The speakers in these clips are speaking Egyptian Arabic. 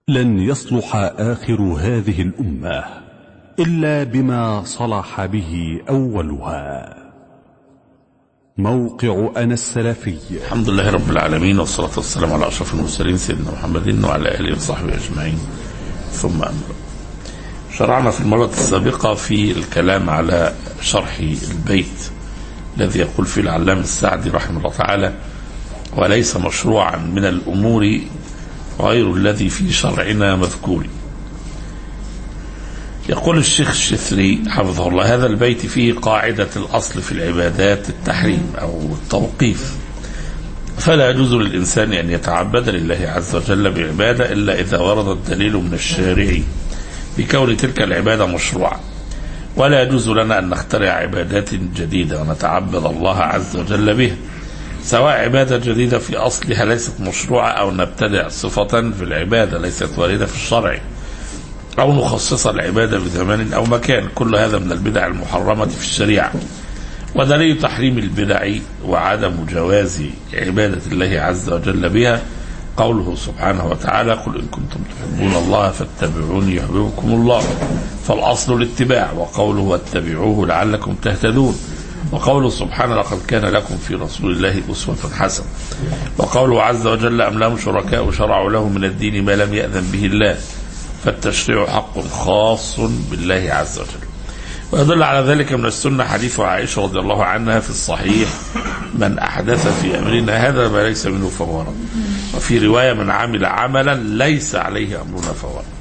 لن يصلح آخر هذه الأمة إلا بما صلح به أولها موقع أنا السلفي الحمد لله رب العالمين والصلاة والسلام على أشرف المرسلين سيدنا محمد وعلى آله وصحبه أجمعين ثم أما بعد. شرعنا في المرة السابقة في الكلام على شرح البيت الذي يقول فيه العلام السعدي رحمه الله تعالى وليس مشروعا من الأمور غير الذي في شرعنا مذكور يقول الشيخ الشثري حفظه الله هذا البيت فيه قاعدة الأصل في العبادات التحريم أو التوقيف فلا يجوز للإنسان أن يتعبد لله عز وجل بعبادة إلا إذا ورد الدليل من الشارع بكون تلك العبادة مشروعة ولا يجوز لنا أن نخترع عبادات جديدة ونتعبد الله عز وجل بها سواء عبادة جديدة في أصلها ليست مشروعة أو نبتدع صفة في العبادة ليست واردة في الشرع أو نخصص العبادة بزمان أو مكان كل هذا من البدع المحرمة في الشريعة ودليل تحريم البدع وعدم جواز عبادة الله عز وجل بها قوله سبحانه وتعالى قل إن كنتم تحبون الله فاتبعوني يحببكم الله فالأصل الاتباع وقوله واتبعوه لعلكم تهتدون وقوله سبحانه لقد كان لكم في رسول الله أسوة حسنة وقوله عز وجل أم لهم شركاء شرعوا له من الدين ما لم يأذن به الله فالتشريع حق خاص بالله عز وجل ويدل على ذلك من السنة حديث عائشة رضي الله عنها في الصحيح من أحدث في أمرنا هذا ما ليس منه فهو رد وفي رواية من عمل عملا ليس عليه أمرنا فهو رد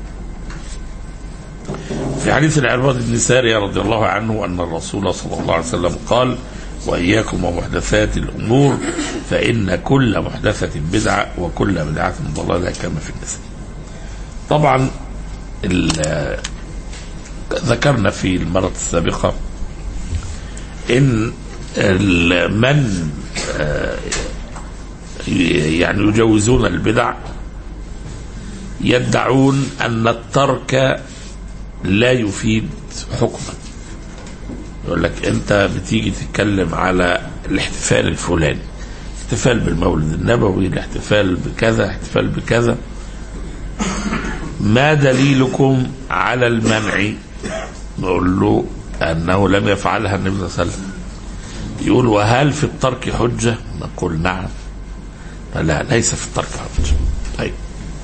في حديث العرباض بن سارية رضي الله عنه أن الرسول صلى الله عليه وسلم قال وإياكم ومحدثات الأمور فإن كل محدثة بدعة وكل بدعة ضلالة كما في النساء طبعا ذكرنا في المرة السابقة إن من يعني يجوزون البدع يدعون أن الترك لا يفيد حكما يقول لك أنت بتيجي تتكلم على الاحتفال الفلاني احتفال بالمولد النبوي الاحتفال بكذا احتفال بكذا ما دليلكم على المنع نقول له أنه لم يفعلها النبي صلى الله عليه وسلم يقول وهل في الترك حجة نقول نعم لا ليس في الترك حجة طيب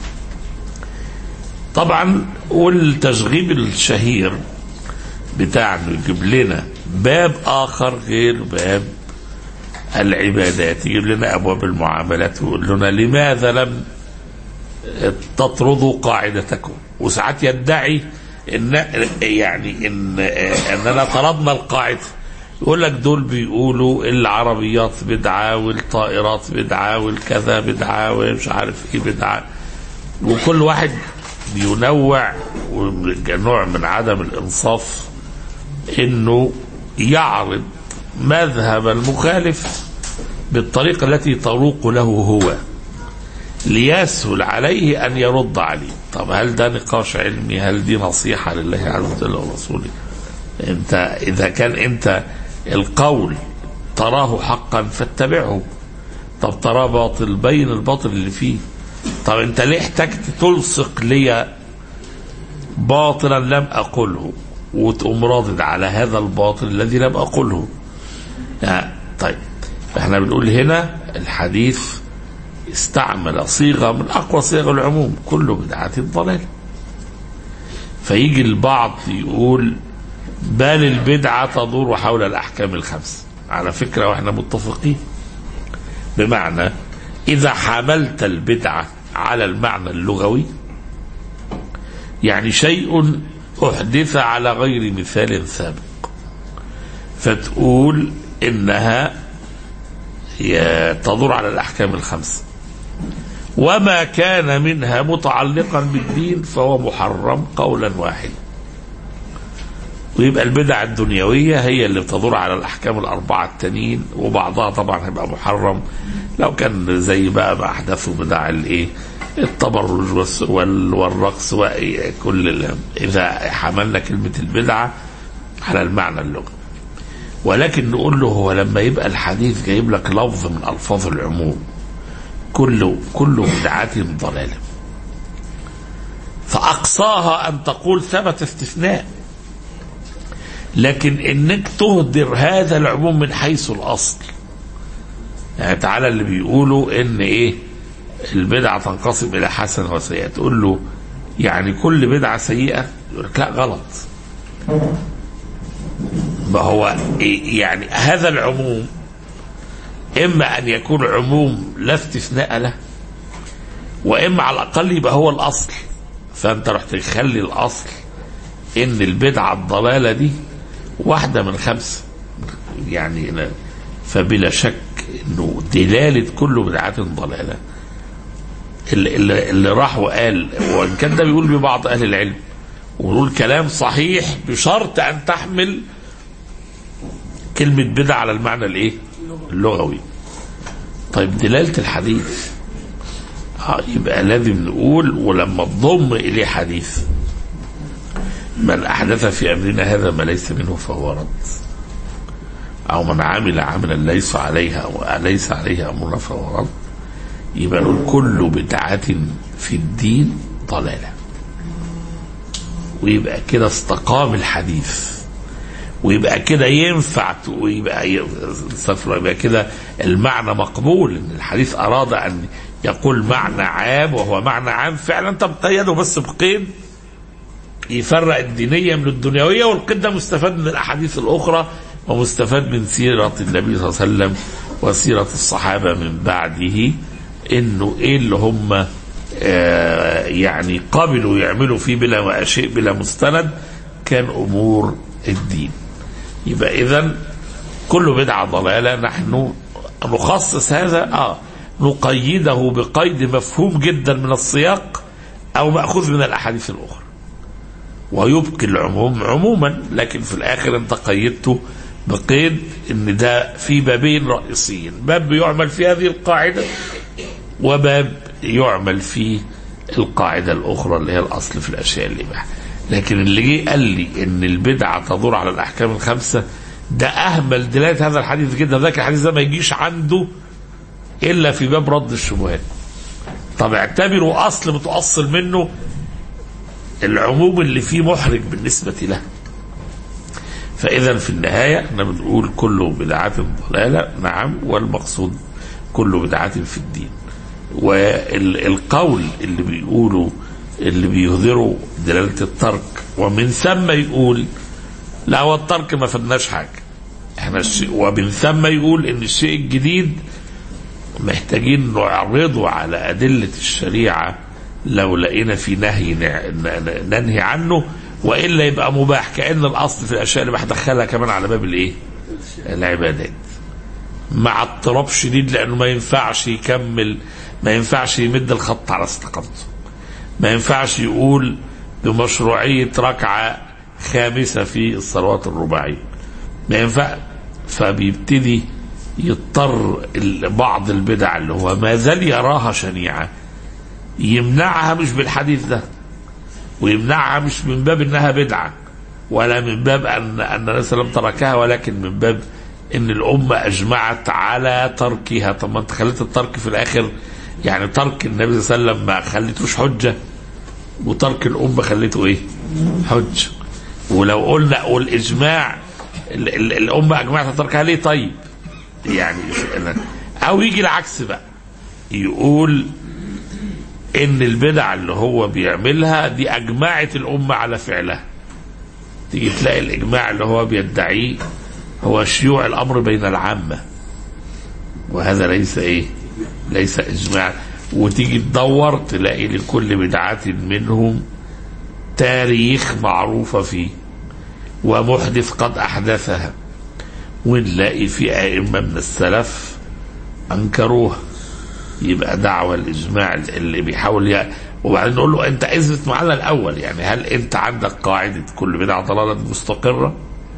طبعا والتشغيب الشهير بتاع انه يجيب لنا باب اخر غير باب العبادات يجيب لنا ابواب المعاملات ويقول لنا لماذا لم تطردوا قاعدتكم وساعات يدعي ان يعني ان اننا طردنا القاعده يقول لك دول بيقولوا العربيات بدعه والطائرات بدعه والكذا بدعه ومش عارف ايه بدعه وكل واحد بينوع نوع من عدم الانصاف انه يعرض مذهب المخالف بالطريقه التي تروق له هو ليسهل عليه ان يرد عليه طب هل ده نقاش علمي هل دي نصيحه لله عز وجل ورسوله انت اذا كان انت القول تراه حقا فاتبعه طب تراه باطل بين الباطل اللي فيه طب انت ليه احتجت تلصق لي باطلا لم اقله وتقوم راضد على هذا الباطل الذي لم اقله يعني طيب احنا بنقول هنا الحديث استعمل صيغه من اقوى صيغ العموم كل بدعه ضلال فيجي البعض يقول بل البدعه تدور حول الاحكام الخمس على فكره واحنا متفقين بمعنى اذا حملت البدعه على المعنى اللغوي يعني شيء احدث على غير مثال سابق فتقول انها تدور على الاحكام الخمسه وما كان منها متعلقا بالدين فهو محرم قولا واحدا ويبقى البدع الدنيوية هي اللي بتدور على الأحكام الأربعة التانيين وبعضها طبعا هيبقى محرم لو كان زي بقى ما أحدثوا بدع الإيه التبرج والرقص وكل إذا حملنا كلمة البدعة على المعنى اللغوي ولكن نقول له هو لما يبقى الحديث جايب لك لفظ من ألفاظ العموم كل كل بدعة ضلالة اقصاها ان تقول ثبت استثناء لكن انك تهدر هذا العموم من حيث الاصل يعني تعالى اللي بيقولوا ان ايه البدعه تنقسم الى حسنه وسيئه تقول له يعني كل بدعه سيئه يقول لك لا غلط ما هو إيه يعني هذا العموم اما ان يكون عموم لا استثناء له واما على الاقل يبقى هو الاصل فانت رحت تخلي الاصل ان البدعه الضلاله دي واحده من خمسه يعني أنا فبلا شك انه دلاله كل بدعات ضلاله اللي, اللي, اللي راح وقال وان كان ده بيقول ببعض اهل العلم ويقول كلام صحيح بشرط ان تحمل كلمه بدعه على المعنى الايه؟ اللغوي طيب دلاله الحديث آه يبقى لازم نقول ولما تضم اليه حديث من احدث في امرنا هذا ما ليس منه فهو رد او من عمل عملا ليس عليها وليس عليه امرنا فهو رد يبقى نقول كل بدعة في الدين ضلالة ويبقى كده استقام الحديث ويبقى كده ينفع ويبقى يبقى كده المعنى مقبول ان الحديث اراد ان يقول معنى عام وهو معنى عام فعلا انت مقيده بس بقيد يفرق الدينيه من الدنيويه والقيد ده مستفاد من الاحاديث الاخرى ومستفاد من سيره النبي صلى الله عليه وسلم وسيره الصحابه من بعده انه ايه اللي هم آه يعني قبلوا يعملوا فيه بلا شيء بلا مستند كان امور الدين يبقى اذا كل بدعه ضلاله نحن نخصص هذا اه نقيده بقيد مفهوم جدا من السياق او ماخوذ من الاحاديث الاخرى ويبقي العموم عموما لكن في الاخر انت قيدته بقيد ان ده في بابين رئيسيين باب يعمل في هذه القاعده وباب يعمل فيه القاعده الاخرى اللي هي الاصل في الاشياء الاباحه لكن اللي جه قال لي ان البدعه تدور على الاحكام الخمسه ده اهمل دلاله هذا الحديث جدا ذاك الحديث ده ما يجيش عنده الا في باب رد الشبهات طب اعتبروا اصل متاصل منه العموم اللي فيه محرج بالنسبه له فاذا في النهايه احنا بنقول كل بدعه ضلاله نعم والمقصود كل بدعه في الدين والقول اللي بيقولوا اللي بيهذروا دلاله الترك ومن ثم يقول لا هو الترك ما فدناش حاجه احنا الشيء ومن ثم يقول ان الشيء الجديد محتاجين نعرضه على ادله الشريعه لو لقينا في نهي ننهي عنه والا يبقى مباح كان الاصل في الاشياء اللي بحدخلها كمان على باب الايه؟ العبادات. مع اضطراب شديد لانه ما ينفعش يكمل ما ينفعش يمد الخط على استقامته. ما ينفعش يقول بمشروعيه ركعه خامسه في الصلوات الرباعيه. ما ينفع فبيبتدي يضطر بعض البدع اللي هو ما زال يراها شنيعه يمنعها مش بالحديث ده ويمنعها مش من باب انها بدعه ولا من باب ان ان النبي صلى الله عليه وسلم تركها ولكن من باب ان الامه اجمعت على تركها طب ما انت خليت الترك في الاخر يعني ترك النبي صلى الله عليه وسلم ما خليتوش حجه وترك الامه خليته ايه؟ حجه ولو قلنا والاجماع ال- ال- الامه اجمعت على تركها ليه طيب؟ يعني او يجي العكس بقى يقول ان البدع اللي هو بيعملها دي اجمعت الامه على فعلها تيجي تلاقي الاجماع اللي هو بيدعيه هو شيوع الامر بين العامه وهذا ليس ايه ليس اجماع وتيجي تدور تلاقي لكل بدعه منهم تاريخ معروفه فيه ومحدث قد احدثها ونلاقي في ائمه من السلف انكروها يبقى دعوة الإجماع اللي بيحاول ي... وبعدين نقول له أنت اثبت معانا الأول يعني هل أنت عندك قاعدة كل بدعة ضلالة مستقرة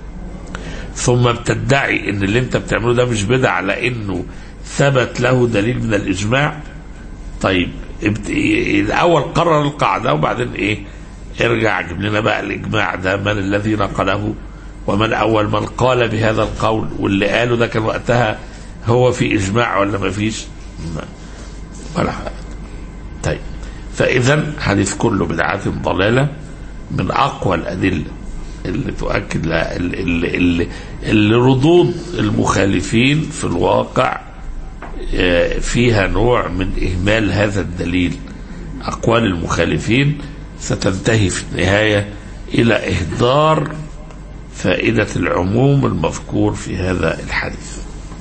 ثم بتدعي أن اللي أنت بتعمله ده مش بدع لأنه ثبت له دليل من الإجماع طيب ابت... الأول قرر القاعدة وبعدين إيه ارجع جيب لنا بقى الإجماع ده من الذي نقله ومن أول من قال بهذا القول واللي قاله ده كان وقتها هو في إجماع ولا ما فيش ولا حاجة طيب فإذا حديث كل بدعة ضلالة من أقوى الأدلة اللي تؤكد لا اللي, اللي, اللي ردود المخالفين في الواقع آه، فيها نوع من إهمال هذا الدليل أقوال المخالفين ستنتهي في النهاية إلى إهدار فائدة العموم المذكور في هذا الحديث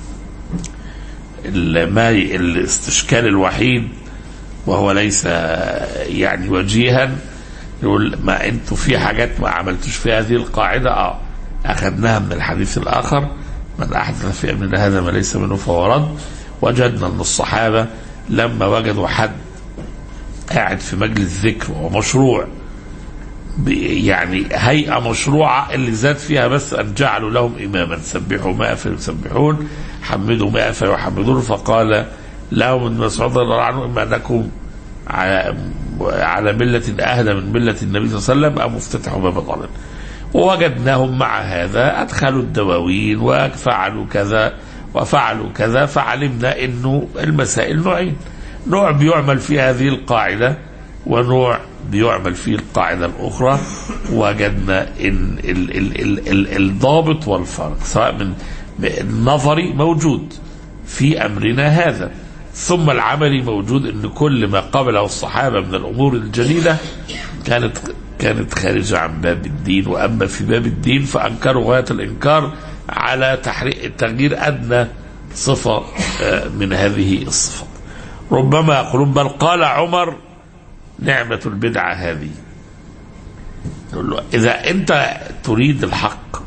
ال- ما ي- الاستشكال الوحيد وهو ليس يعني وجيها يقول ما انتوا في حاجات ما عملتوش في هذه القاعدة اه اخذناها من الحديث الاخر من احدث في امرنا هذا ما ليس منه فهو رد وجدنا ان الصحابة لما وجدوا حد قاعد في مجلس ذكر وهو مشروع ب- يعني هيئة مشروعة اللي زاد فيها بس أن جعلوا لهم إماما سبحوا ماء فيسبحون حمدوا ماء فيحمدون فقال لهم ابن مسعود رضي الله عنه إما أنكم على على ملة أهدى من ملة النبي صلى الله عليه وسلم أم افتتحوا باب ضلال ووجدناهم مع هذا أدخلوا الدواوين وفعلوا كذا وفعلوا كذا فعلمنا أنه المسائل نوعين نوع بيعمل في هذه القاعدة ونوع بيعمل فيه القاعدة الأخرى وجدنا إن ال ال ال ال الضابط والفرق سواء من النظري موجود في أمرنا هذا ثم العملي موجود ان كل ما قبله الصحابه من الامور الجليله كانت كانت خارجه عن باب الدين واما في باب الدين فانكروا غايه الانكار على تحريق تغيير ادنى صفه آه، من هذه الصفات. ربما يقولون بل قال عمر نعمه البدعه هذه. يقول له اذا انت تريد الحق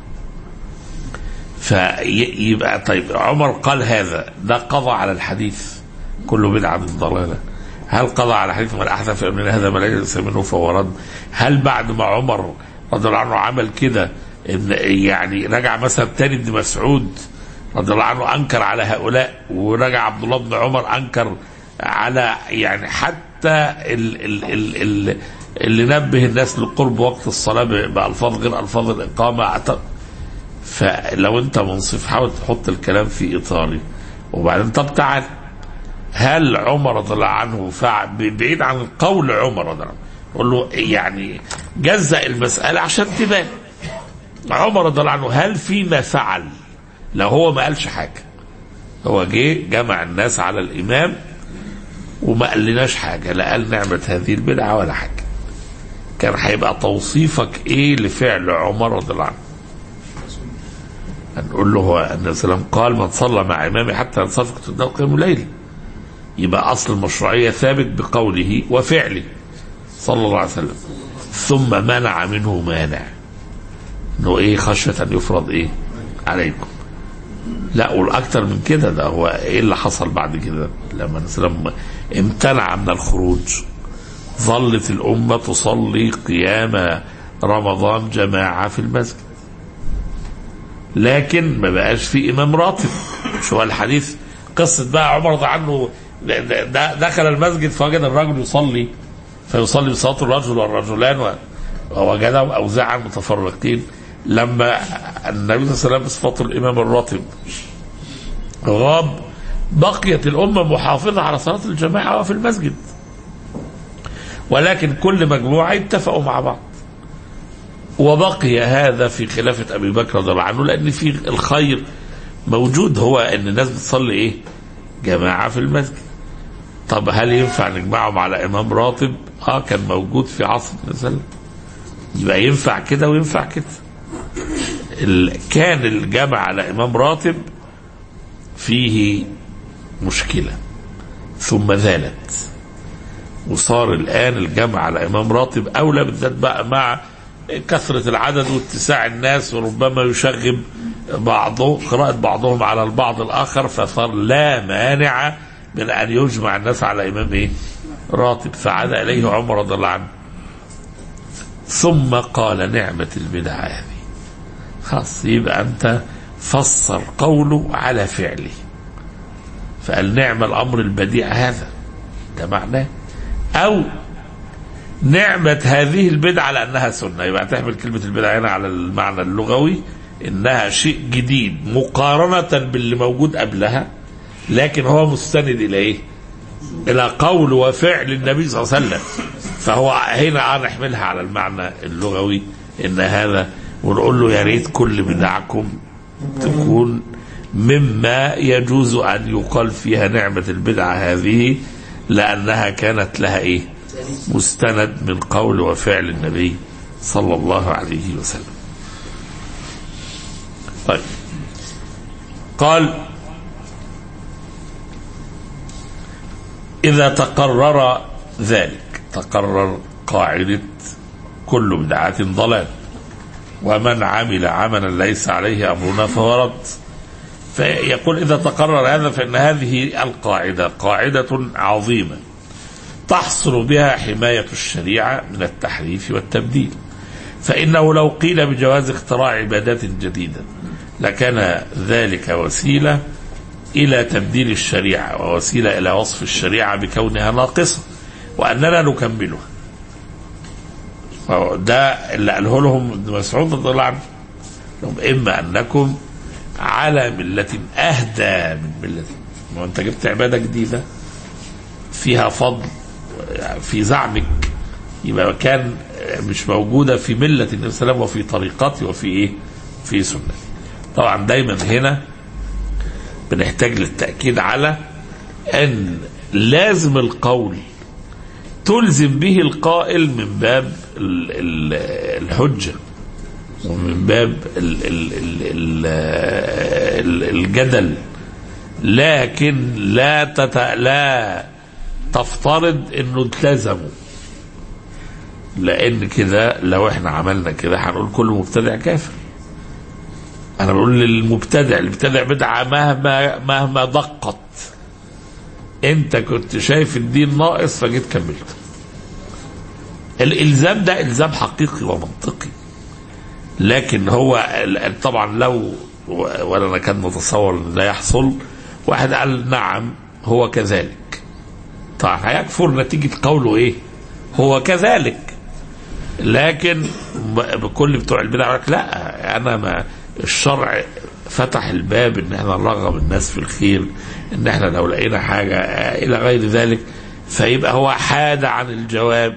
فيبقى طيب عمر قال هذا ده قضى على الحديث كل بدعة ضلالة هل قضى على حديث من أحدث في أمرنا هذا ما ليس منه فهو رد هل بعد ما عمر رضي الله عنه عمل كده إن يعني رجع مثلا تاني ابن مسعود رضي الله عنه أنكر على هؤلاء ورجع عبد الله بن عمر أنكر على يعني حتى ال ال ال ال اللي نبه الناس لقرب وقت الصلاة ب- بألفاظ غير ألفاظ الإقامة أعتقد فلو أنت منصف حاول تحط الكلام في إطاري وبعدين طب تعال هل عمر رضي الله عنه فعل بعيد عن قول عمر رضي الله عنه يقول له يعني جزأ المسألة عشان تبان عمر رضي الله عنه هل فيما فعل لو هو ما قالش حاجة هو جه جمع الناس على الإمام وما قالناش حاجة لا قال نعمة هذه البدعة ولا حاجة كان هيبقى توصيفك ايه لفعل عمر رضي الله عنه هنقول له هو النبي صلى الله عليه وسلم قال من صلى مع امامه حتى ينصرف قدام قيام الليل يبقى اصل المشروعيه ثابت بقوله وفعله صلى الله عليه وسلم ثم منع منه مانع انه ايه خشيه ان يفرض ايه عليكم لا والاكثر من كده ده هو ايه اللي حصل بعد كده لما النبي صلى الله عليه وسلم امتنع من الخروج ظلت الامه تصلي قيام رمضان جماعه في المسجد لكن ما بقاش في امام راتب مش هو الحديث قصه بقى عمر رضي عنه د- د- دخل المسجد فوجد الرجل يصلي فيصلي بصلاه الرجل والرجلان و- ووجدهم اوزاعا متفرقين لما النبي صلى الله عليه وسلم بصفته الامام الراتب غاب بقيت الامه محافظه على صلاه الجماعه في المسجد ولكن كل مجموعه اتفقوا مع بعض وبقي هذا في خلافة أبي بكر رضي الله عنه لأن في الخير موجود هو أن الناس بتصلي إيه جماعة في المسجد طب هل ينفع نجمعهم على إمام راتب آه كان موجود في عصر النبي صلى الله عليه وسلم يبقى ينفع كده وينفع كده ال- كان الجمع على إمام راتب فيه مشكلة ثم زالت وصار الآن الجمع على إمام راتب أولى بالذات بقى مع كثرة العدد واتساع الناس وربما يشغب بعضهم قراءة بعضهم على البعض الآخر فصار لا مانع من أن يجمع الناس على إمام إيه؟ راتب فعاد إليه عمر رضي الله عنه ثم قال نعمة البدعة هذه خلاص يبقى أنت فسر قوله على فعله فقال نعم الأمر البديع هذا ده معناه أو نعمة هذه البدعة لأنها سنة يبقى تحمل كلمة البدعة هنا على المعنى اللغوي إنها شيء جديد مقارنة باللي موجود قبلها لكن هو مستند إلى إيه؟ الى قول وفعل النبي صلى الله عليه وسلم فهو هنا نحملها على المعنى اللغوي ان هذا ونقول له يا ريت كل بدعكم تكون مما يجوز ان يقال فيها نعمه البدعه هذه لانها كانت لها ايه؟ مستند من قول وفعل النبي صلى الله عليه وسلم. طيب قال إذا تقرر ذلك تقرر قاعدة كل بدعة ضلال ومن عمل عملا ليس عليه أمرنا فهو رد فيقول إذا تقرر هذا فإن هذه القاعدة قاعدة عظيمة تحصل بها حماية الشريعة من التحريف والتبديل فإنه لو قيل بجواز اختراع عبادات جديدة لكان ذلك وسيلة إلى تبديل الشريعة ووسيلة إلى وصف الشريعة بكونها ناقصة وأننا نكملها ده اللي قاله لهم ابن مسعود رضي الله عنه لهم إما أنكم على ملة أهدى من ملة ما أنت جبت عبادة جديدة فيها فضل في زعمك يبقى كان مش موجودة في ملة النبي صلى الله عليه وسلم وفي طريقته وفي إيه؟ في سنته. طبعا دايما هنا بنحتاج للتأكيد على أن لازم القول تلزم به القائل من باب ال- ال- الحجة ومن باب ال- ال- ال- ال- ال- الجدل لكن لا تت... لا تفترض انه التزموا لان كده لو احنا عملنا كده هنقول كل مبتدع كافر انا بقول للمبتدع المبتدع بدعه مهما مهما دقت انت كنت شايف الدين ناقص فجيت كملته الالزام ده الزام حقيقي ومنطقي لكن هو ال- طبعا لو ولا انا كان متصور ان ده يحصل واحد قال نعم هو كذلك طبعا هيكفر نتيجه قوله ايه هو كذلك لكن ب- بكل بتوع البدع يقول لك لا انا ما الشرع فتح الباب ان احنا نرغب الناس في الخير ان احنا لو لقينا حاجه آه، الى غير ذلك فيبقى هو حاد عن الجواب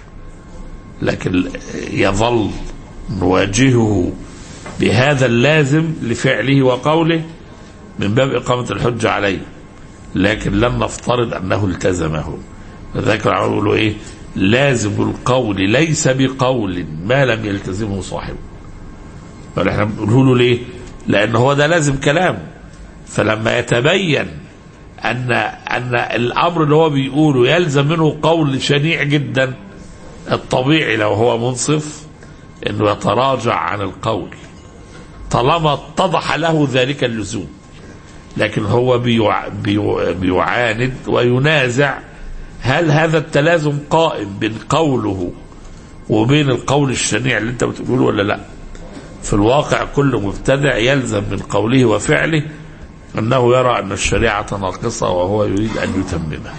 لكن يظل نواجهه بهذا اللازم لفعله وقوله من باب إقامة الحجة عليه لكن لن نفترض أنه التزمه لذلك العلماء يقولوا إيه لازم القول ليس بقول ما لم يلتزمه صاحبه فاحنا احنا بنقوله له ليه لأن هو ده لازم كلام فلما يتبين أن أن الأمر اللي هو بيقوله يلزم منه قول شنيع جدا الطبيعي لو هو منصف انه يتراجع عن القول طالما اتضح له ذلك اللزوم لكن هو بيع بيع بيعاند وينازع هل هذا التلازم قائم بين قوله وبين القول الشنيع اللي انت بتقوله ولا لا في الواقع كل مبتدع يلزم من قوله وفعله انه يرى ان الشريعه ناقصه وهو يريد ان يتممها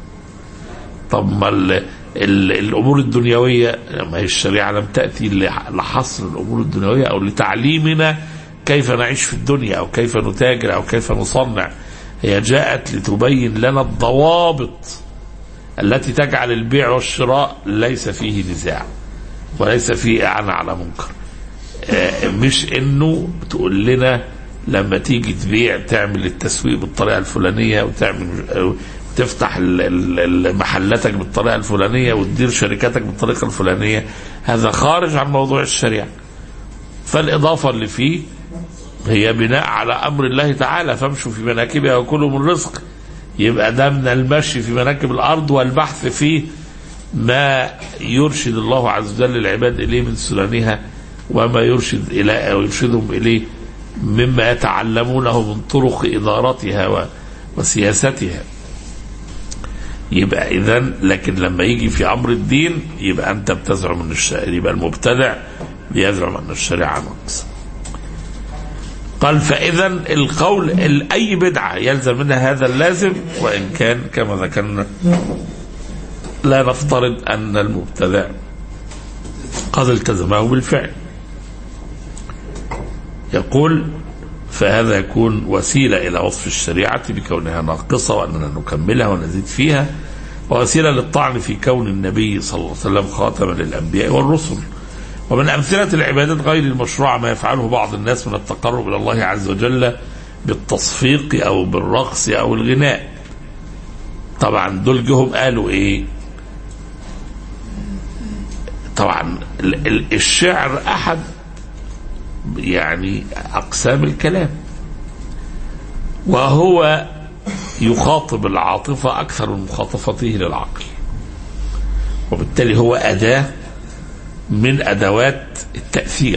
طب ما ال ال الامور الدنيويه ما هي الشريعه لم تاتي لح- لحصر الامور الدنيويه او لتعليمنا كيف نعيش في الدنيا او كيف نتاجر او كيف نصنع هي جاءت لتبين لنا الضوابط التي تجعل البيع والشراء ليس فيه نزاع وليس فيه اعانه على منكر آه، مش انه تقول لنا لما تيجي تبيع تعمل التسويق بالطريقه الفلانيه وتعمل آه، تفتح ال- ال- ال- محلاتك بالطريقه الفلانيه وتدير شركاتك بالطريقه الفلانيه هذا خارج عن موضوع الشريعه فالاضافه اللي فيه هي بناء على امر الله تعالى فامشوا في مناكبها وكلوا من رزق يبقى ده من المشي في مناكب الارض والبحث فيه ما يرشد الله عز وجل العباد اليه من سننها وما يرشد الى أو يرشدهم اليه مما يتعلمونه من طرق ادارتها و- وسياستها يبقى اذا لكن لما يجي في امر الدين يبقى انت بتزعم ان الشريعه يبقى المبتدع بيزعم ان الشريعه ناقصه قال فاذا القول ال- اي بدعه يلزم منها هذا اللازم وان كان كما ذكرنا لا نفترض ان المبتدع قد التزمه بالفعل يقول فهذا يكون وسيلة إلى وصف الشريعة بكونها ناقصة وأننا نكملها ونزيد فيها ووسيلة للطعن في كون النبي صلى الله عليه وسلم خاتما للأنبياء والرسل ومن أمثلة العبادات غير المشروعة ما يفعله بعض الناس من التقرب إلى الله عز وجل بالتصفيق أو بالرقص أو الغناء طبعا دول جهم قالوا إيه طبعا ال- ال- الشعر أحد يعني أقسام الكلام وهو يخاطب العاطفة أكثر من مخاطبته للعقل وبالتالي هو أداة من أدوات التأثير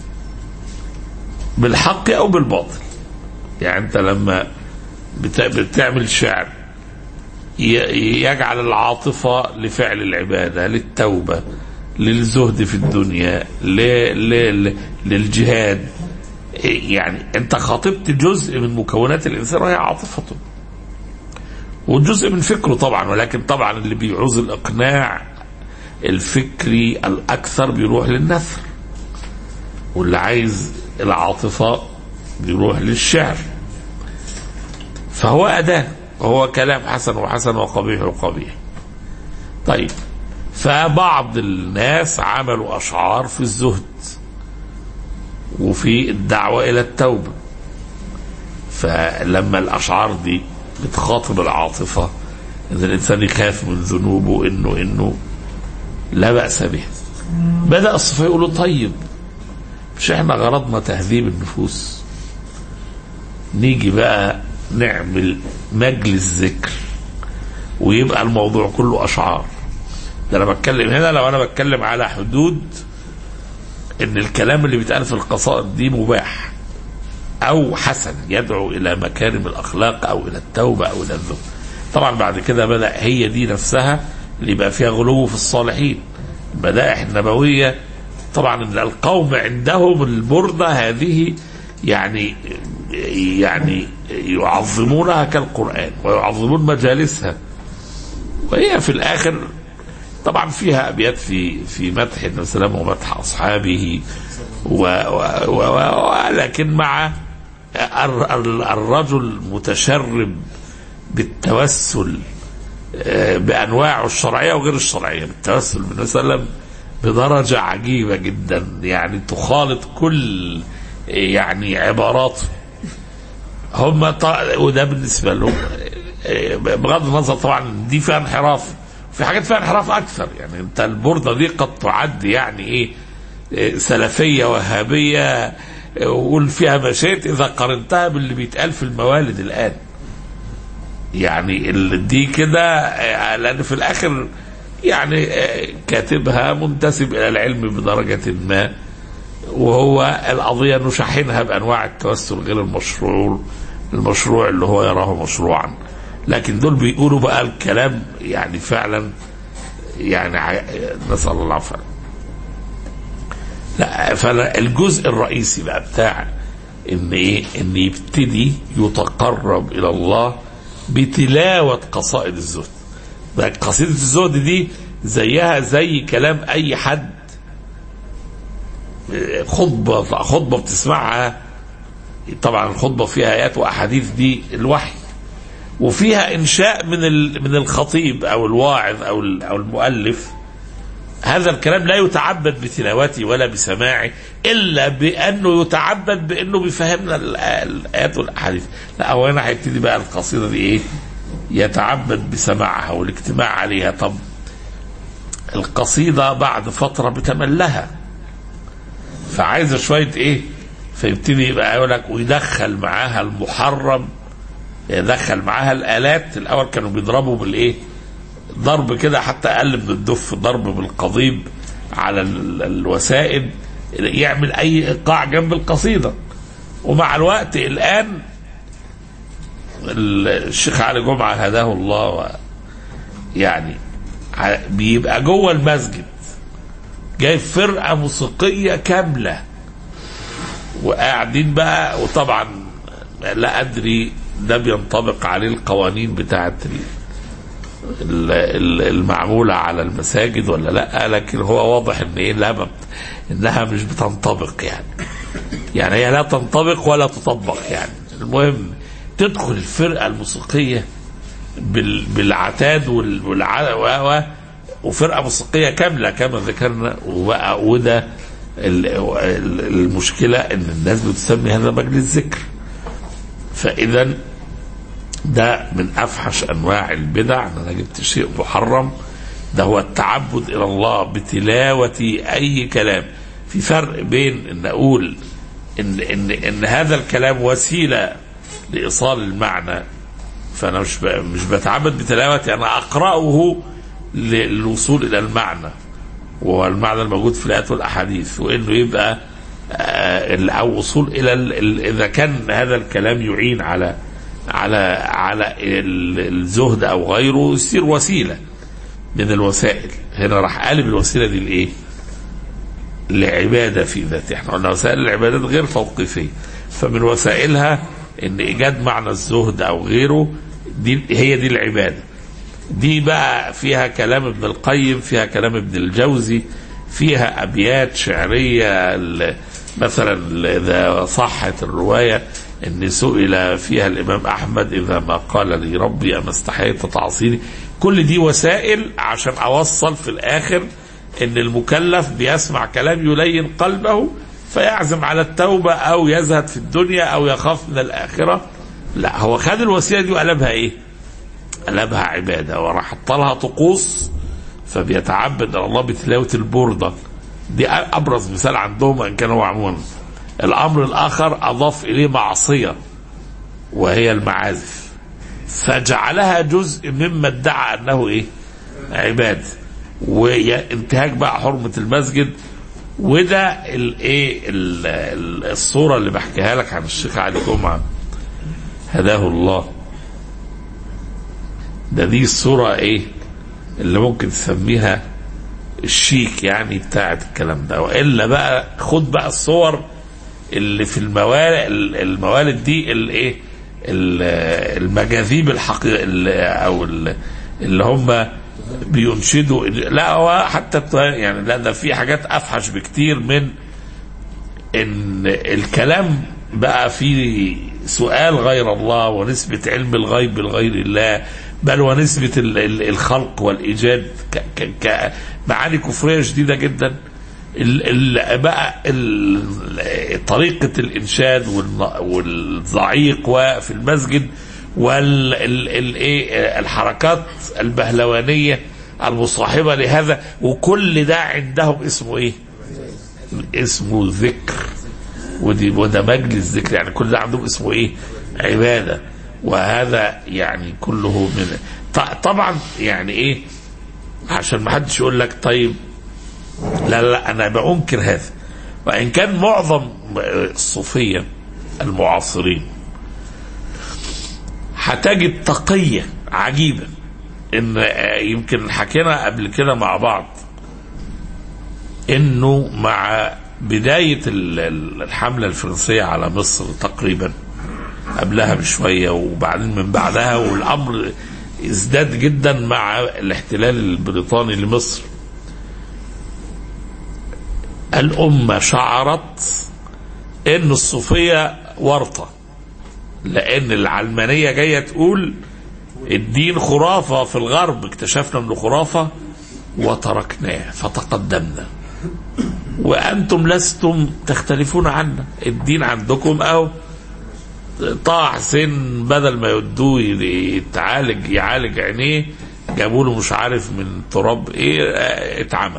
بالحق أو بالباطل يعني أنت لما بت- بتعمل شعر ي- يجعل العاطفة لفعل العبادة للتوبة للزهد في الدنيا ل... ل... ل... للجهاد يعني انت خاطبت جزء من مكونات الانسان وهي عاطفته وجزء من فكره طبعا ولكن طبعا اللي بيعوز الاقناع الفكري الاكثر بيروح للنثر واللي عايز العاطفه بيروح للشعر فهو اداه وهو كلام حسن وحسن وقبيح وقبيح طيب فبعض الناس عملوا اشعار في الزهد وفي الدعوه الى التوبه فلما الاشعار دي بتخاطب العاطفه ان الانسان يخاف من ذنوبه انه انه لا باس به بدا الصفاء يقولوا طيب مش احنا غرضنا تهذيب النفوس نيجي بقى نعمل مجلس ذكر ويبقى الموضوع كله اشعار ده انا بتكلم هنا لو انا بتكلم على حدود ان الكلام اللي بيتقال في القصائد دي مباح او حسن يدعو الى مكارم الاخلاق او الى التوبه او الى الذنب طبعا بعد كده بدا هي دي نفسها اللي يبقى فيها غلو في الصالحين المدائح النبويه طبعا القوم عندهم البرده هذه يعني يعني يعظمونها كالقران ويعظمون مجالسها وهي في الاخر طبعا فيها ابيات في في مدح النبي صلى الله عليه وسلم ومدح اصحابه و و و ولكن مع الر- الر- الرجل متشرب بالتوسل آه، بانواعه الشرعيه وغير الشرعيه بالتوسل بالنبي صلى الله عليه وسلم بدرجه عجيبه جدا يعني تخالط كل آه، يعني عباراته هم ط... وده بالنسبه لهم آه، بغض النظر طبعا دي فيها انحراف في حاجات فيها انحراف اكثر يعني انت البورده دي قد تعد يعني ايه آه، سلفيه وهابيه آه، وقول فيها ما شئت اذا قارنتها باللي بيتقال في الموالد الان يعني ال- دي كده آه، لان في الاخر يعني آه، كاتبها منتسب الى العلم بدرجه ما وهو القضيه انه شاحنها بانواع التوسل غير المشروع المشروع اللي هو يراه مشروعا لكن دول بيقولوا بقى الكلام يعني فعلا يعني ع- نسال الله العافيه لا فالجزء الرئيسي بقى بتاع ان ايه ان يبتدي يتقرب الى الله بتلاوه قصائد الزهد بقى قصيده الزهد دي زيها زي كلام اي حد خطبه خطبه بتسمعها طبعا الخطبه فيها ايات واحاديث دي الوحي وفيها انشاء من ال- من الخطيب او الواعظ او ال- او المؤلف هذا الكلام لا يتعبد بتلاوته ولا بسماعه الا بانه يتعبد بانه بيفهمنا ال- الايات والاحاديث لا هو هنا هيبتدي بقى القصيده دي ايه يتعبد بسماعها والاجتماع عليها طب القصيده بعد فتره بتملها فعايزه شويه ايه فيبتدي يبقى يقول لك ويدخل معاها المحرم يدخل معاها الالات الاول كانوا بيضربوا بالايه ضرب كده حتى اقل من الدف ضرب بالقضيب على ال- الوسائد يعمل اي ايقاع جنب القصيده ومع الوقت الان الشيخ علي جمعه هداه الله و يعني ع- بيبقى جوه المسجد جايب فرقه موسيقيه كامله وقاعدين بقى وطبعا لا ادري ده بينطبق عليه القوانين بتاعت ال- ال- ال- المعمولة على المساجد ولا لا لكن هو واضح ان ايه لا ما بت- انها مش بتنطبق يعني يعني هي لا تنطبق ولا تطبق يعني المهم تدخل الفرقة الموسيقية بال- بالعتاد وال- والع... و- و- وفرقة موسيقية كاملة كما ذكرنا وبقى وده ال- ال- المشكلة ان الناس بتسمي هذا مجلس ذكر فاذا ده من افحش انواع البدع ان انا جبت شيء محرم ده هو التعبد الى الله بتلاوه اي كلام في فرق بين ان اقول ان ان ان هذا الكلام وسيله لايصال المعنى فانا مش ب- مش بتعبد بتلاوتي انا اقراه ل- للوصول الى المعنى وهو المعنى الموجود في الايات والاحاديث وانه يبقى آه، ال- او وصول الى ال- ال- اذا كان هذا الكلام يعين على على على ال- الزهد او غيره يصير وسيله من الوسائل هنا راح قالب الوسيله دي لايه؟ لعباده في ذاتها احنا قلنا وسائل العبادات غير توقيفيه فمن وسائلها ان ايجاد معنى الزهد او غيره دي هي دي العباده دي بقى فيها كلام ابن القيم فيها كلام ابن الجوزي فيها ابيات شعريه ال- مثلا اذا صحت الروايه ان سئل فيها الامام احمد اذا ما قال لي ربي اما استحييت تعصيني كل دي وسائل عشان اوصل في الاخر ان المكلف بيسمع كلام يلين قلبه فيعزم على التوبه او يزهد في الدنيا او يخاف من الاخره لا هو خد الوسيله دي وقلبها ايه؟ قلبها عبادة وراح حط لها طقوس فبيتعبد على الله بتلاوة البردة دي أبرز مثال عندهم وإن كان هو عموما الأمر الآخر أضاف إليه معصية وهي المعازف فجعلها جزء مما ادعى أنه إيه عبادة وانتهاك بقى حرمة المسجد وده الايه ال- ال- الصورة اللي بحكيها لك عن الشيخ علي جمعة هداه الله ده دي الصورة ايه اللي ممكن تسميها الشيك يعني بتاعت الكلام ده والا بقى خد بقى الصور اللي في الموالد الموالد دي الايه ال- المجاذيب الحقيقية او ال- اللي هم بينشدوا لا هو حتى الت- يعني لا ده في حاجات افحش بكتير من ان الكلام بقى فيه سؤال غير الله ونسبة علم الغيب لغير الله بل ونسبة ال- ال- الخلق والإيجاد ك- ك- ك- معاني كفرية شديدة جدا ال ال بقى ال طريقة الإنشاد والن- والزعيق وفي المسجد والإيه الحركات البهلوانية المصاحبة لهذا وكل ده عندهم اسمه إيه؟ اسمه ذكر ودي وده مجلس ذكر يعني كل ده عندهم اسمه ايه؟ عباده وهذا يعني كله من ط- طبعا يعني ايه؟ عشان ما حدش يقول لك طيب لا لا انا بنكر هذا وان كان معظم الصوفيه المعاصرين هتجد تقيه عجيبه ان آه، يمكن حكينا قبل كده مع بعض انه مع بدايه ال- ال- الحمله الفرنسيه على مصر تقريبا قبلها بشويه وبعدين من بعدها والامر ازداد جدا مع الاحتلال البريطاني لمصر الامه شعرت ان الصوفيه ورطه لان العلمانيه جايه تقول الدين خرافه في الغرب اكتشفنا انه خرافه وتركناه فتقدمنا وانتم لستم تختلفون عنا الدين عندكم او طه حسين بدل ما يودوه يتعالج يعالج عينيه جابوا له مش عارف من تراب ايه اه، اتعمى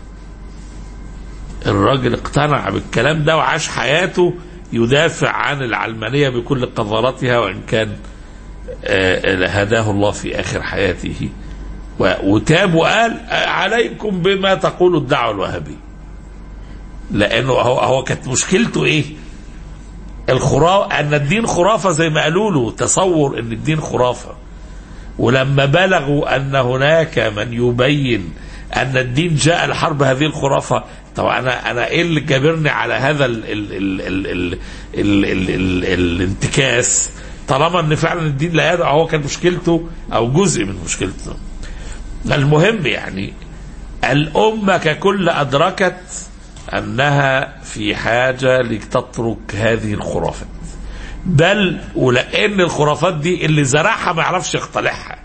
الراجل اقتنع بالكلام ده وعاش حياته يدافع عن العلمانية بكل قذراتها وإن كان آه، هداه الله في آخر حياته و- وتاب وقال آه، عليكم بما تقول الدعوة الوهابية لأنه هو, هو كانت مشكلته إيه الخرافة أن الدين خرافة زي ما قالوا له تصور أن الدين خرافة ولما بلغوا أن هناك من يبين أن الدين جاء لحرب هذه الخرافة طب أنا أنا إيه اللي جابرني على هذا ال ال ال ال ال ال ال ال الانتكاس طالما أن فعلا الدين لا يدعو هو كان مشكلته أو جزء من مشكلته المهم يعني الأمة ككل أدركت انها في حاجه لتترك هذه الخرافات بل ولان الخرافات دي اللي زرعها ما يعرفش يقتلعها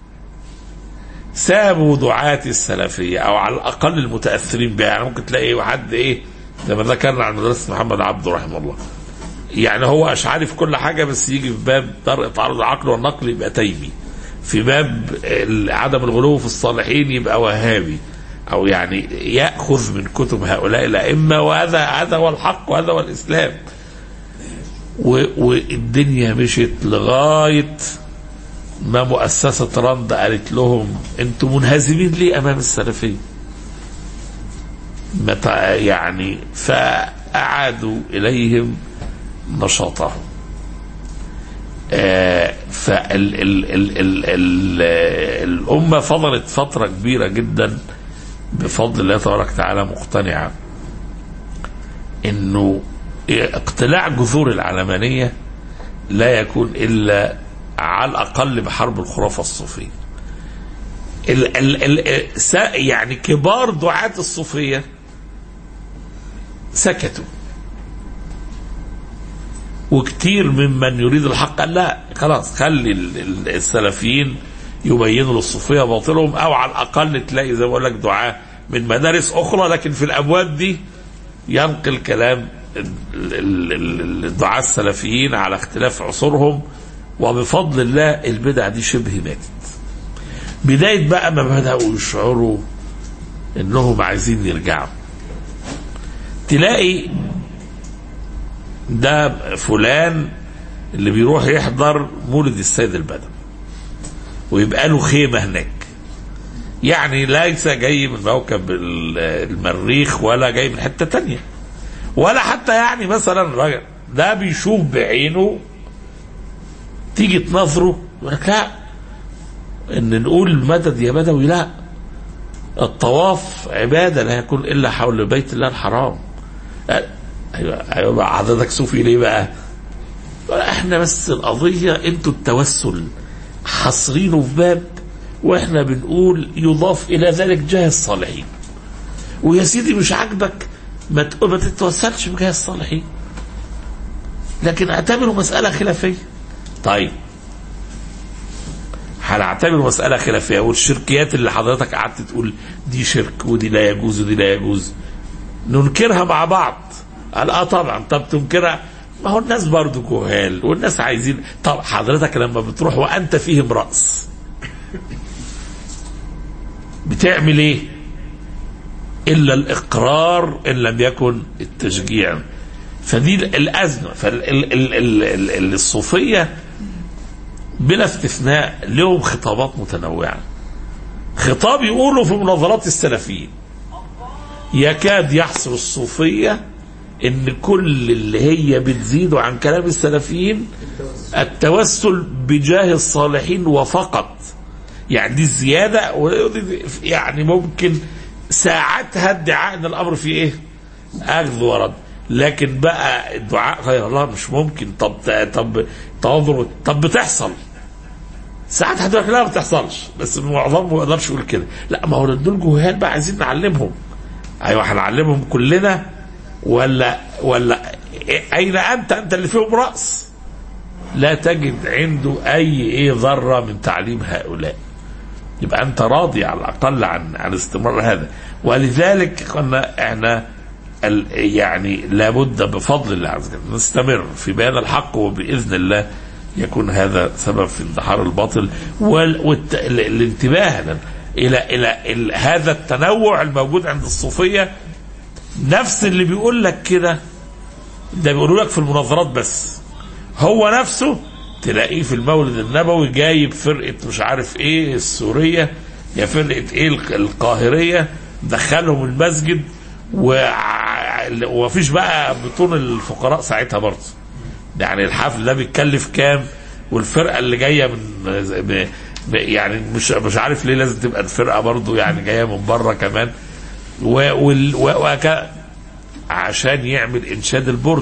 سابوا دعاة السلفية أو على الأقل المتأثرين بها يعني ممكن تلاقي حد إيه زي ما ذكرنا عن مدرسة محمد عبده رحمه الله يعني هو أشعري في كل حاجة بس يجي في باب درء تعارض العقل والنقل يبقى تيمي في باب ال- عدم الغلو في الصالحين يبقى وهابي أو يعني يأخذ من كتب هؤلاء الأئمة وهذا هذا هو الحق وهذا هو الإسلام و- والدنيا مشت لغايه ما مؤسسة رند قالت لهم انتم منهزمين ليه امام السلفية متى يعني فاعادوا اليهم نشاطهم آه فال ال ال ال ال الامة فضلت فترة كبيرة جدا بفضل الله تبارك وتعالى مقتنعة انه اقتلاع جذور العلمانية لا يكون الا على الاقل بحرب الخرافه الصوفيه. ال ال ال س- يعني كبار دعاة الصوفيه سكتوا. وكتير ممن يريد الحق قال لا خلاص خلي ال- ال- السلفيين يبينوا للصوفيه باطلهم او على الاقل تلاقي زي ما بقول لك دعاة من مدارس اخرى لكن في الابواب دي ينقل كلام ال- ال- ال- الدعاة السلفيين على اختلاف عصورهم وبفضل الله البدع دي شبه ماتت بداية بقى ما بدأوا يشعروا انهم عايزين يرجعوا تلاقي ده فلان اللي بيروح يحضر مولد السيد البدوي ويبقى له خيمة هناك يعني ليس جاي من موكب ال- المريخ ولا جاي من حتة تانية ولا حتى يعني مثلا راجل ده بيشوف بعينه تيجي تنظره يقول لك لا ان نقول مدد يا بدوي لا الطواف عباده لا يكون الا حول بيت الله الحرام ايوه ايوه بقى حضرتك صوفي ليه بقى؟ احنا بس القضيه انتوا التوسل حاصرينه في باب واحنا بنقول يضاف الى ذلك جاه الصالحين ويا سيدي مش عاجبك ما ت- ما تتوسلش بجاه الصالحين لكن اعتبره مساله خلافيه طيب هنعتبر مسألة خلافية والشركيات اللي حضرتك قعدت تقول دي شرك ودي لا يجوز ودي لا يجوز ننكرها مع بعض قال اه طبعا طب تنكرها ما هو الناس برضو جهال والناس عايزين طب حضرتك لما بتروح وانت فيهم رأس بتعمل ايه الا الاقرار ان لم يكن التشجيع فدي الازمه فالصوفيه بلا استثناء لهم خطابات متنوعه خطاب يقولوا في مناظرات السلفيين يكاد يحصر الصوفيه ان كل اللي هي بتزيده عن كلام السلفيين التوسل بجاه الصالحين وفقط يعني دي الزياده ودي- يعني ممكن ساعتها ادعاء ان الامر فيه ايه؟ اخذ ورد لكن بقى الدعاء غير الله مش ممكن طب طب تنظر طب بتحصل ساعات حد يقول لك لا ما بتحصلش بس معظمهم ما يقدرش يقول كده لا ما هو دول جهال بقى عايزين نعلمهم ايوه هنعلمهم كلنا ولا ولا اين انت انت اللي فيهم راس لا تجد عنده اي ايه ذره من تعليم هؤلاء يبقى انت راضي على الاقل عن عن استمرار هذا ولذلك قلنا احنا ال- يعني لابد بفضل الله عز وجل نستمر في بيان الحق وباذن الله يكون هذا سبب في انتحار الباطل والانتباه الى الى ال- هذا التنوع الموجود عند الصوفيه نفس اللي بيقول لك كده ده بيقولوا لك في المناظرات بس هو نفسه تلاقيه في المولد النبوي جايب فرقه مش عارف ايه السوريه يا فرقه ايه الق- القاهريه دخلهم المسجد وع- ومفيش بقى بطون الفقراء ساعتها برضه يعني الحفل ده بيتكلف كام والفرقه اللي جايه من ب- ب- يعني مش مش عارف ليه لازم تبقى الفرقه برضه يعني جايه من بره كمان و وال- و وك عشان يعمل انشاد البرد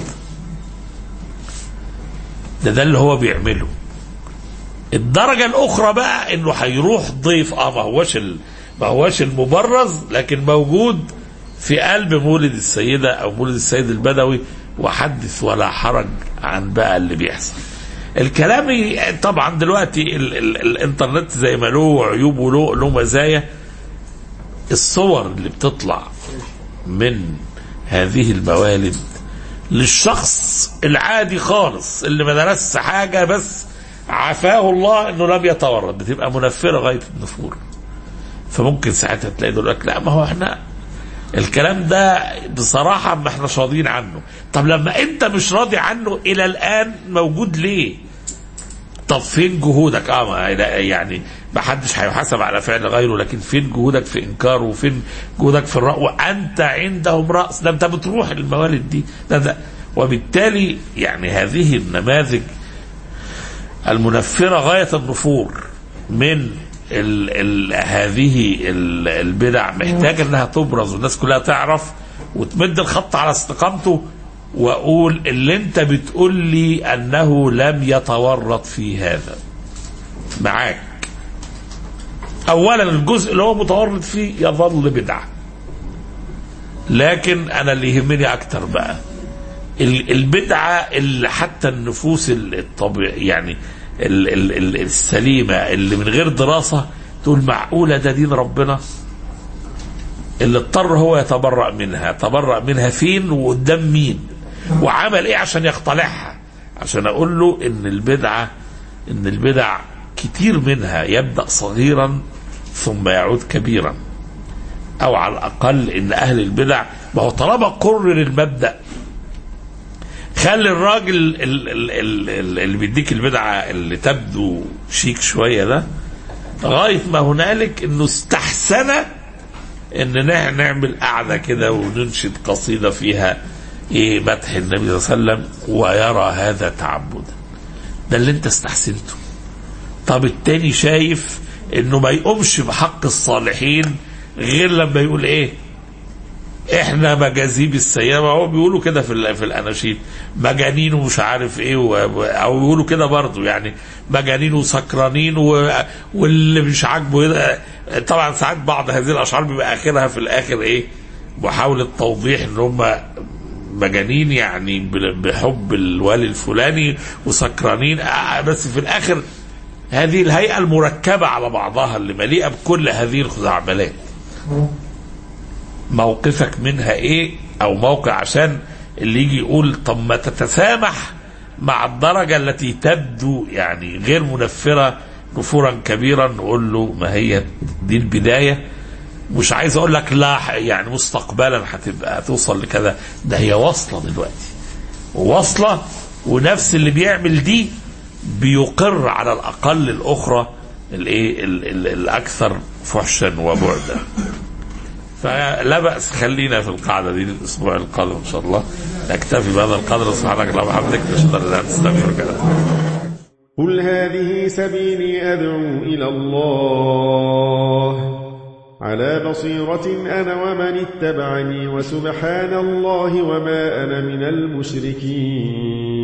ده ده اللي هو بيعمله الدرجة الأخرى بقى إنه هيروح ضيف أه ما هوش ال... ما هوش المبرز لكن موجود في قلب مولد السيدة أو مولد السيد البدوي وحدث ولا حرج عن بقى اللي بيحصل الكلام ي- طبعا دلوقتي ال ال الانترنت زي ما له عيوب وله له مزايا الصور اللي بتطلع من هذه الموالد للشخص العادي خالص اللي ما درسش حاجه بس عافاه الله انه لم يتورط بتبقى منفره غايه النفور فممكن ساعتها تلاقي دول لك لا ما هو احنا الكلام ده بصراحه ما احناش راضيين عنه طب لما انت مش راضي عنه الى الان موجود ليه طب فين جهودك اه ما- لا، يعني ما حدش هيحاسب على فعل غيره لكن فين جهودك في انكاره وفين جهودك في الرأي وانت عندهم رأس ده انت بتروح الموالد دي ده ده وبالتالي يعني هذه النماذج المنفرة غاية النفور من ال ال هذه ال البدع محتاجة انها تبرز والناس كلها تعرف وتمد الخط على استقامته واقول اللي انت بتقول لي انه لم يتورط في هذا معاك اولا الجزء اللي هو متورط فيه يظل بدعه لكن انا اللي يهمني اكتر بقى ال- البدعه اللي حتى النفوس الطبيعي يعني ال- ال- ال- السليمه اللي من غير دراسه تقول معقوله ده دين ربنا اللي اضطر هو يتبرأ منها تبرأ منها فين وقدام مين وعمل ايه عشان يقتلعها عشان اقول له ان البدعه ان البدع كتير منها يبدأ صغيرا ثم يعود كبيرا او على الاقل ان اهل البدع ما هو طالما قرر المبدأ خلي الراجل ال- ال- ال- ال- اللي بيديك البدعه اللي تبدو شيك شويه ده لغايه ما هنالك انه استحسن ان نع- نعمل قعده كده وننشد قصيده فيها ايه مدح النبي صلى الله عليه وسلم ويرى هذا تعبدا ده اللي انت استحسنته طب التاني شايف انه ما يقومش بحق الصالحين غير لما يقول ايه احنا مجاذيب السيارة هو بيقولوا كده في ال- في الاناشيد مجانين ومش عارف ايه و- او بيقولوا كده برضو يعني مجانين وسكرانين و... واللي مش عاجبه يد- طبعا ساعات بعض هذه الاشعار بيبقى اخرها في الاخر ايه محاولة توضيح ان هم مجانين يعني ب- بحب الوالي الفلاني وسكرانين آه، بس في الاخر هذه الهيئة المركبة على بعضها اللي مليئة بكل هذه الخزعبلات موقفك منها ايه او موقع عشان اللي يجي يقول طب ما تتسامح مع الدرجة التي تبدو يعني غير منفرة نفورا كبيرا نقول له ما هي دي البداية مش عايز اقول لك لا يعني مستقبلا هتبقى توصل لكذا ده هي واصلة دلوقتي واصلة ونفس اللي بيعمل دي بيقر على الاقل الاخرى الايه ال- ال- الاكثر فحشا وبعدا فلا بأس خلينا في القاعدة دي الأسبوع القادم إن شاء الله نكتفي بهذا القدر سبحانك اللهم وبحمدك نشهد أن لا إله إلا أنت نستغفرك ونتوب إليك. قل هذه سبيلي أدعو إلى الله على بصيرة أنا ومن اتبعني وسبحان الله وما أنا من المشركين